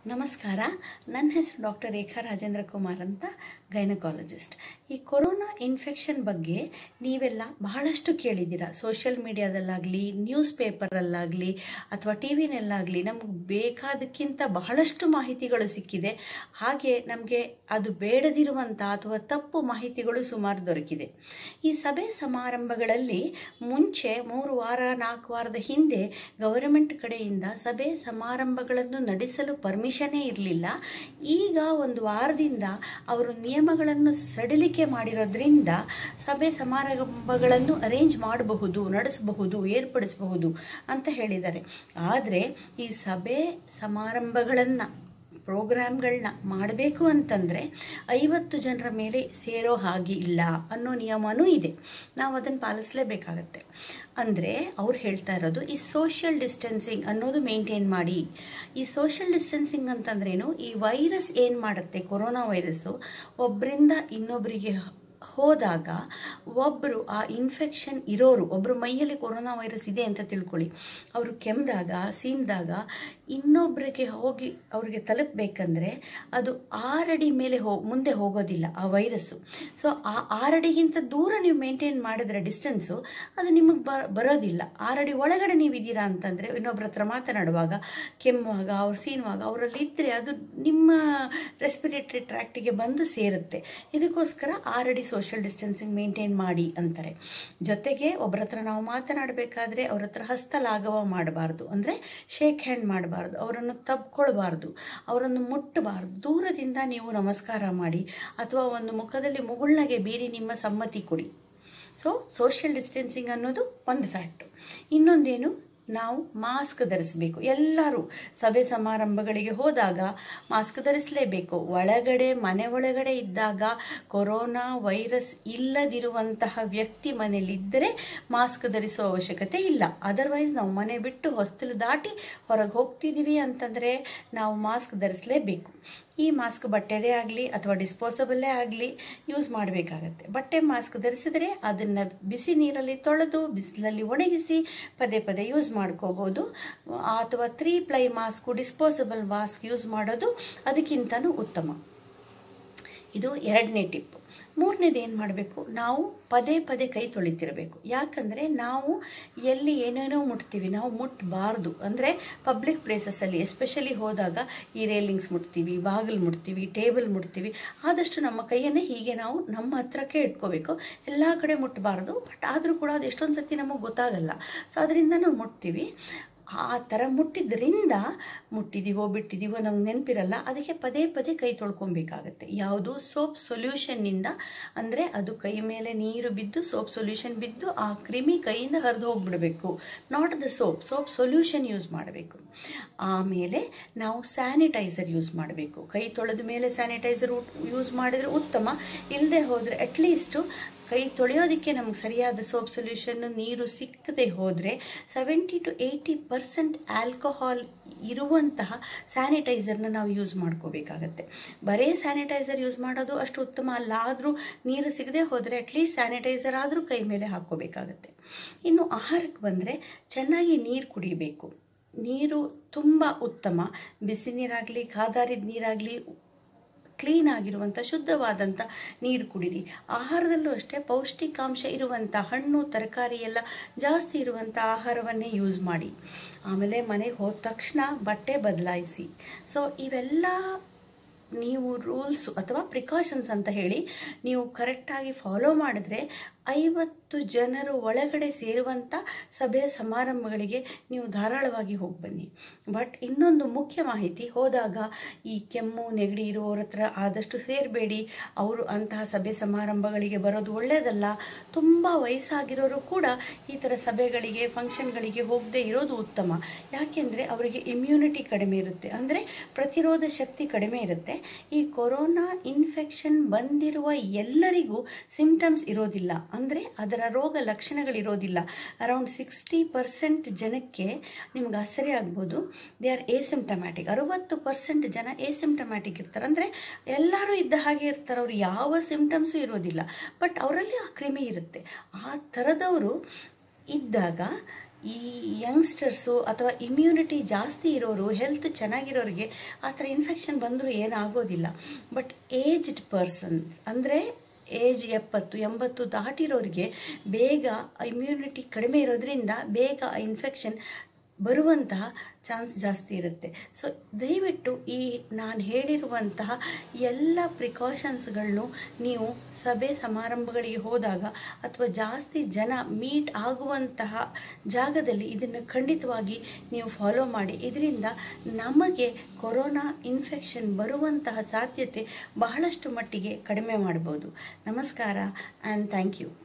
ನಮಸ್ಕಾರ ನನ್ನ ಹೆಸರು ಡಾಕ್ಟರ್ ರೇಖಾ ರಾಜೇಂದ್ರ ಕುಮಾರ್ ಅಂತ ಗೈನಕಾಲಜಿಸ್ಟ್ ಈ ಕೊರೋನಾ ಇನ್ಫೆಕ್ಷನ್ ಬಗ್ಗೆ ನೀವೆಲ್ಲ ಬಹಳಷ್ಟು ಕೇಳಿದ್ದೀರಾ ಸೋಷಿಯಲ್ ಮೀಡಿಯಾದಲ್ಲಾಗಲಿ ನ್ಯೂಸ್ ಪೇಪರಲ್ಲಾಗಲಿ ಅಥವಾ ಟಿ ವಿನಲ್ಲಾಗಲಿ ನಮಗೆ ಬೇಕಾದಕ್ಕಿಂತ ಬಹಳಷ್ಟು ಮಾಹಿತಿಗಳು ಸಿಕ್ಕಿದೆ ಹಾಗೆ ನಮಗೆ ಅದು ಬೇಡದಿರುವಂಥ ಅಥವಾ ತಪ್ಪು ಮಾಹಿತಿಗಳು ಸುಮಾರು ದೊರಕಿದೆ ಈ ಸಭೆ ಸಮಾರಂಭಗಳಲ್ಲಿ ಮುಂಚೆ ಮೂರು ವಾರ ನಾಲ್ಕು ವಾರದ ಹಿಂದೆ ಗವರ್ಮೆಂಟ್ ಕಡೆಯಿಂದ ಸಭೆ ಸಮಾರಂಭಗಳನ್ನು ನಡೆಸಲು ಪರ್ಮಿಷನ್ನೇ ಇರಲಿಲ್ಲ ಈಗ ಒಂದು ವಾರದಿಂದ ಅವರು ನಿಯಮಗಳನ್ನು ಸಡಿಲಿಕೆ ಮಾಡಿರೋದ್ರಿಂದ ಸಭೆ ಸಮಾರಂಭಗಳನ್ನು ಅರೇಂಜ್ ಮಾಡಬಹುದು ನಡೆಸಬಹುದು ಏರ್ಪಡಿಸಬಹುದು ಅಂತ ಹೇಳಿದ್ದಾರೆ ಆದರೆ ಈ ಸಭೆ ಸಮಾರಂಭಗಳನ್ನು ಪ್ರೋಗ್ರಾಮ್ಗಳನ್ನ ಮಾಡಬೇಕು ಅಂತಂದರೆ ಐವತ್ತು ಜನರ ಮೇಲೆ ಸೇರೋ ಹಾಗೆ ಇಲ್ಲ ಅನ್ನೋ ನಿಯಮನೂ ಇದೆ ನಾವು ಅದನ್ನು ಪಾಲಿಸಲೇಬೇಕಾಗತ್ತೆ ಅಂದರೆ ಅವ್ರು ಹೇಳ್ತಾ ಇರೋದು ಈ ಸೋಷಿಯಲ್ ಡಿಸ್ಟೆನ್ಸಿಂಗ್ ಅನ್ನೋದು ಮೇಂಟೈನ್ ಮಾಡಿ ಈ ಸೋಷಿಯಲ್ ಡಿಸ್ಟೆನ್ಸಿಂಗ್ ಅಂತಂದ್ರೇನು ಈ ವೈರಸ್ ಏನು ಮಾಡುತ್ತೆ ಕೊರೋನಾ ವೈರಸ್ಸು ಒಬ್ಬರಿಂದ ಇನ್ನೊಬ್ಬರಿಗೆ ಹೋದಾಗ ಒಬ್ಬರು ಆ ಇನ್ಫೆಕ್ಷನ್ ಇರೋರು ಒಬ್ಬರು ಮೈಯಲ್ಲಿ ಕೊರೋನಾ ವೈರಸ್ ಇದೆ ಅಂತ ತಿಳ್ಕೊಳ್ಳಿ ಅವರು ಕೆಮ್ಮಿದಾಗ ಸೀನ್ದಾಗ ಇನ್ನೊಬ್ಬರಿಗೆ ಹೋಗಿ ಅವರಿಗೆ ತಲುಪಬೇಕಂದ್ರೆ ಅದು ಆರಡಿ ಮೇಲೆ ಹೋ ಮುಂದೆ ಹೋಗೋದಿಲ್ಲ ಆ ವೈರಸ್ಸು ಸೊ ಆ ಆರಡಿಗಿಂತ ದೂರ ನೀವು ಮೇಂಟೈನ್ ಮಾಡಿದ್ರೆ ಡಿಸ್ಟೆನ್ಸು ಅದು ನಿಮಗೆ ಬ ಬರೋದಿಲ್ಲ ಆರಡಿ ಒಳಗಡೆ ನೀವು ಇದ್ದೀರಾ ಅಂತಂದರೆ ಇನ್ನೊಬ್ಬರ ಹತ್ರ ಮಾತನಾಡುವಾಗ ಕೆಮ್ಮುವಾಗ ಅವ್ರು ಸೀನುವಾಗ ಅವರಲ್ಲಿ ಇದ್ದರೆ ಅದು ನಿಮ್ಮ ರೆಸ್ಪಿರೇಟರಿ ಟ್ರ್ಯಾಕ್ಟಿಗೆ ಬಂದು ಸೇರುತ್ತೆ ಇದಕ್ಕೋಸ್ಕರ ಆರಡಿ ಸೋಷಿಯಲ್ ಡಿಸ್ಟೆನ್ಸಿಂಗ್ ಮೇಂಟೈನ್ ಮಾಡಿ ಅಂತಾರೆ ಜೊತೆಗೆ ಒಬ್ಬರ ಹತ್ರ ನಾವು ಮಾತನಾಡಬೇಕಾದ್ರೆ ಅವ್ರ ಹತ್ರ ಹಸ್ತಲಾಘವ ಮಾಡಬಾರ್ದು ಅಂದರೆ ಶೇಕ್ ಹ್ಯಾಂಡ್ ಮಾಡಬಾರ್ದು ಅವರನ್ನು ತಬ್ಕೊಳ್ಬಾರ್ದು ಅವರನ್ನು ಮುಟ್ಟಬಾರ್ದು ದೂರದಿಂದ ನೀವು ನಮಸ್ಕಾರ ಮಾಡಿ ಅಥವಾ ಒಂದು ಮುಖದಲ್ಲಿ ಮುಗುಳ್ನಗೆ ಬೀರಿ ನಿಮ್ಮ ಸಮ್ಮತಿ ಕೊಡಿ ಸೊ ಸೋಷಿಯಲ್ ಡಿಸ್ಟೆನ್ಸಿಂಗ್ ಅನ್ನೋದು ಒಂದು ಫ್ಯಾಕ್ಟು ಇನ್ನೊಂದೇನು ನಾವು ಮಾಸ್ಕ್ ಧರಿಸಬೇಕು ಎಲ್ಲರೂ ಸಭೆ ಸಮಾರಂಭಗಳಿಗೆ ಹೋದಾಗ ಮಾಸ್ಕ್ ಧರಿಸಲೇಬೇಕು ಒಳಗಡೆ ಮನೆ ಒಳಗಡೆ ಇದ್ದಾಗ ಕೊರೋನಾ ವೈರಸ್ ಇಲ್ಲದಿರುವಂತಹ ವ್ಯಕ್ತಿ ಮನೆಯಲ್ಲಿದ್ದರೆ ಮಾಸ್ಕ್ ಧರಿಸೋ ಅವಶ್ಯಕತೆ ಇಲ್ಲ ಅದರ್ವೈಸ್ ನಾವು ಮನೆ ಬಿಟ್ಟು ಹೊಸ್ತಲು ದಾಟಿ ಹೊರಗೆ ಹೋಗ್ತಿದ್ದೀವಿ ಅಂತಂದರೆ ನಾವು ಮಾಸ್ಕ್ ಧರಿಸಲೇಬೇಕು ಈ ಮಾಸ್ಕ್ ಬಟ್ಟೆದೇ ಆಗಲಿ ಅಥವಾ ಡಿಸ್ಪೋಸಬಲ್ಲೇ ಆಗಲಿ ಯೂಸ್ ಮಾಡಬೇಕಾಗತ್ತೆ ಬಟ್ಟೆ ಮಾಸ್ಕ್ ಧರಿಸಿದ್ರೆ ಅದನ್ನು ಬಿಸಿ ನೀರಲ್ಲಿ ತೊಳೆದು ಬಿಸಿಲಲ್ಲಿ ಒಣಗಿಸಿ ಪದೇ ಪದೇ ಯೂಸ್ ಮಾಡ್ಕೋಬೋದು ಅಥವಾ three ply mask disposable mask use ಮಾಡೋದು ಅದಕ್ಕಿಂತನೂ ಉತ್ತಮ ಇದು ಎರಡನೇ ಟಿಪ್ಪು ಮೂರನೇದು ಏನು ಮಾಡಬೇಕು ನಾವು ಪದೇ ಪದೇ ಕೈ ತೊಳಿತಿರಬೇಕು ಯಾಕಂದರೆ ನಾವು ಎಲ್ಲಿ ಏನೇನೋ ಮುಟ್ತೀವಿ ನಾವು ಮುಟ್ಟಬಾರ್ದು ಅಂದರೆ ಪಬ್ಲಿಕ್ ಪ್ಲೇಸಸ್ಸಲ್ಲಿ ಎಸ್ಪೆಷಲಿ ಹೋದಾಗ ಈ ರೇಲಿಂಗ್ಸ್ ಮುಟ್ತೀವಿ ಬಾಗಿಲು ಮುಟ್ತೀವಿ ಟೇಬಲ್ ಮುಟ್ತೀವಿ ಆದಷ್ಟು ನಮ್ಮ ಕೈಯನ್ನೇ ಹೀಗೆ ನಾವು ನಮ್ಮ ಹತ್ರಕ್ಕೆ ಇಟ್ಕೋಬೇಕು ಎಲ್ಲ ಕಡೆ ಮುಟ್ಟಬಾರ್ದು ಬಟ್ ಆದರೂ ಕೂಡ ಅದು ಎಷ್ಟೊಂದು ಸತಿ ನಮಗೆ ಗೊತ್ತಾಗಲ್ಲ ಸೊ ಅದರಿಂದ ನಾವು ಮುಟ್ತೀವಿ ಆ ಥರ ಮುಟ್ಟಿದ್ರಿಂದ ಮುಟ್ಟಿದ್ದೀವೋ ಬಿಟ್ಟಿದ್ದೀವೋ ನಮ್ಗೆ ನೆನಪಿರಲ್ಲ ಅದಕ್ಕೆ ಪದೇ ಪದೇ ಕೈ ತೊಳ್ಕೊಬೇಕಾಗತ್ತೆ ಯಾವುದು ಸೋಪ್ ಸೊಲ್ಯೂಷನ್ನಿಂದ ಅಂದರೆ ಅದು ಕೈ ಮೇಲೆ ನೀರು ಬಿದ್ದು ಸೋಪ್ ಸೊಲ್ಯೂಷನ್ ಬಿದ್ದು ಆ ಕ್ರಿಮಿ ಕೈಯಿಂದ ಹರಿದು ಹೋಗ್ಬಿಡಬೇಕು not the soap soap solution use ಮಾಡಬೇಕು ಆಮೇಲೆ ನಾವು ಸ್ಯಾನಿಟೈಸರ್ ಯೂಸ್ ಮಾಡಬೇಕು ಕೈ ತೊಳೆದ ಮೇಲೆ ಸ್ಯಾನಿಟೈಸರ್ ಯೂಸ್ ಮಾಡಿದರೆ ಉತ್ತಮ ಇಲ್ಲದೆ ಹೋದರೆ ಅಟ್ಲೀಸ್ಟು ಕೈ ತೊಳೆಯೋದಕ್ಕೆ ನಮ್ಗೆ ಸರಿಯಾದ ಸೋಪ್ ಸೊಲ್ಯೂಷನ್ನು ನೀರು ಸಿಕ್ಕದೆ ಹೋದರೆ seventy to eighty percent alcohol ಇರುವಂತಹ ಸ್ಯಾನಿಟೈಸರ್ನ ನಾವು ಯೂಸ್ ಮಾಡ್ಕೋಬೇಕಾಗತ್ತೆ ಬರೀ ಸ್ಯಾನಿಟೈಸರ್ ಯೂಸ್ ಮಾಡೋದು ಅಷ್ಟು ಉತ್ತಮ ಅಲ್ಲ ಆದರೂ ನೀರು ಸಿಗದೆ ಹೋದರೆ ಅಟ್ಲೀಸ್ಟ್ ಸ್ಯಾನಿಟೈಸರ್ ಆದರೂ ಕೈ ಮೇಲೆ ಹಾಕ್ಕೋಬೇಕಾಗತ್ತೆ ಇನ್ನು ಆಹಾರಕ್ಕೆ ಬಂದರೆ ಚೆನ್ನಾಗಿ ನೀರು ಕುಡಿಬೇಕು ನೀರು ತುಂಬ ಉತ್ತಮ ಬಿಸಿ ನೀರಾಗಲಿ ಕಾದಾರಿದ ನೀರಾಗಲಿ ಕ್ಲೀನ್ ಆಗಿರುವಂಥ ಶುದ್ಧವಾದಂಥ ನೀರು ಕುಡಿರಿ ಆಹಾರದಲ್ಲೂ ಅಷ್ಟೇ ಪೌಷ್ಟಿಕಾಂಶ ಇರುವಂಥ ಹಣ್ಣು ತರಕಾರಿ ಎಲ್ಲ ಜಾಸ್ತಿ ಇರುವಂಥ ಆಹಾರವನ್ನೇ ಯೂಸ್ ಮಾಡಿ ಆಮೇಲೆ ಮನೆಗೆ ಹೋದ ತಕ್ಷಣ ಬಟ್ಟೆ ಬದಲಾಯಿಸಿ ಸೊ ಇವೆಲ್ಲ ನೀವು ರೂಲ್ಸು ಅಥವಾ ಪ್ರಿಕಾಷನ್ಸ್ ಅಂತ ಹೇಳಿ ನೀವು ಕರೆಕ್ಟಾಗಿ ಫಾಲೋ ಮಾಡಿದ್ರೆ ಐವತ್ತು ಜನರು ಒಳಗಡೆ ಸೇರುವಂಥ ಸಭೆ ಸಮಾರಂಭಗಳಿಗೆ ನೀವು ಧಾರಾಳವಾಗಿ ಹೋಗಿ ಬನ್ನಿ ಬಟ್ ಇನ್ನೊಂದು ಮುಖ್ಯ ಮಾಹಿತಿ ಹೋದಾಗ ಈ ಕೆಮ್ಮು ನೆಗಡಿ ಇರೋರ ಹತ್ರ ಆದಷ್ಟು ಸೇರಬೇಡಿ ಅವರು ಅಂತಹ ಸಭೆ ಸಮಾರಂಭಗಳಿಗೆ ಬರೋದು ಒಳ್ಳೆಯದಲ್ಲ ತುಂಬ ವಯಸ್ಸಾಗಿರೋರು ಕೂಡ ಈ ಥರ ಸಭೆಗಳಿಗೆ ಫಂಕ್ಷನ್ಗಳಿಗೆ ಹೋಗದೆ ಇರೋದು ಉತ್ತಮ ಯಾಕೆಂದರೆ ಅವರಿಗೆ ಇಮ್ಯುನಿಟಿ ಕಡಿಮೆ ಇರುತ್ತೆ ಅಂದರೆ ಪ್ರತಿರೋಧ ಶಕ್ತಿ ಕಡಿಮೆ ಇರುತ್ತೆ ಈ ಕೊರೋನಾ ಇನ್ಫೆಕ್ಷನ್ ಬಂದಿರುವ ಎಲ್ಲರಿಗೂ ಸಿಂಪ್ಟಮ್ಸ್ ಇರೋದಿಲ್ಲ ಅಂದರೆ ಅದರ ರೋಗ ಲಕ್ಷಣಗಳಿರೋದಿಲ್ಲ ಅರೌಂಡ್ ಸಿಕ್ಸ್ಟಿ ಪರ್ಸೆಂಟ್ ಜನಕ್ಕೆ ನಿಮ್ಗೆ ಆಶ್ಚರ್ಯ ಆಗ್ಬೋದು ದೇ ಆರ್ ಎಸಿಂಪ್ಟಮ್ಯಾಟಿಕ್ ಅರುವತ್ತು ಪರ್ಸೆಂಟ್ ಜನ ಎಸಿಂಪ್ಟಮ್ಯಾಟಿಕ್ ಇರ್ತಾರೆ ಅಂದರೆ ಎಲ್ಲರೂ ಇದ್ದ ಹಾಗೆ ಇರ್ತಾರೆ ಅವ್ರು ಯಾವ ಸಿಂಪ್ಟಮ್ಸು ಇರೋದಿಲ್ಲ ಬಟ್ ಅವರಲ್ಲಿ ಆ ಕ್ರಿಮಿ ಇರುತ್ತೆ ಆ ಥರದವರು ಇದ್ದಾಗ ಈ ಯಂಗ್ಸ್ಟರ್ಸು ಅಥವಾ ಇಮ್ಯುನಿಟಿ ಜಾಸ್ತಿ ಇರೋರು ಹೆಲ್ತ್ ಚೆನ್ನಾಗಿರೋರಿಗೆ ಆ ಥರ ಇನ್ಫೆಕ್ಷನ್ ಬಂದರೂ ಏನಾಗೋದಿಲ್ಲ ಬಟ್ ಏಜ್ಡ್ ಪರ್ಸನ್ಸ್ ಅಂದರೆ ಏಜ್ ಎಪ್ಪತ್ತು ಎಂಬತ್ತು ದಾಟಿರೋರಿಗೆ ಬೇಗ ಇಮ್ಯುನಿಟಿ ಕಡಿಮೆ ಇರೋದ್ರಿಂದ ಬೇಗ ಇನ್ಫೆಕ್ಷನ್ ಬರುವಂತಹ ಚಾನ್ಸ್ ಜಾಸ್ತಿ ಇರುತ್ತೆ ಸೊ ದಯವಿಟ್ಟು ಈ ನಾನು ಹೇಳಿರುವಂತಹ ಎಲ್ಲ ಪ್ರಿಕಾಷನ್ಸ್ಗಳನ್ನು ನೀವು ಸಭೆ ಸಮಾರಂಭಗಳಿಗೆ ಹೋದಾಗ ಅಥವಾ ಜಾಸ್ತಿ ಜನ ಮೀಟ್ ಆಗುವಂತಹ ಜಾಗದಲ್ಲಿ ಇದನ್ನು ಖಂಡಿತವಾಗಿ ನೀವು ಫಾಲೋ ಮಾಡಿ ಇದರಿಂದ ನಮಗೆ ಕೊರೋನಾ ಇನ್ಫೆಕ್ಷನ್ ಬರುವಂತಹ ಸಾಧ್ಯತೆ ಬಹಳಷ್ಟು ಮಟ್ಟಿಗೆ ಕಡಿಮೆ ಮಾಡ್ಬೋದು ನಮಸ್ಕಾರ ಆ್ಯಂಡ್ ಥ್ಯಾಂಕ್ ಯು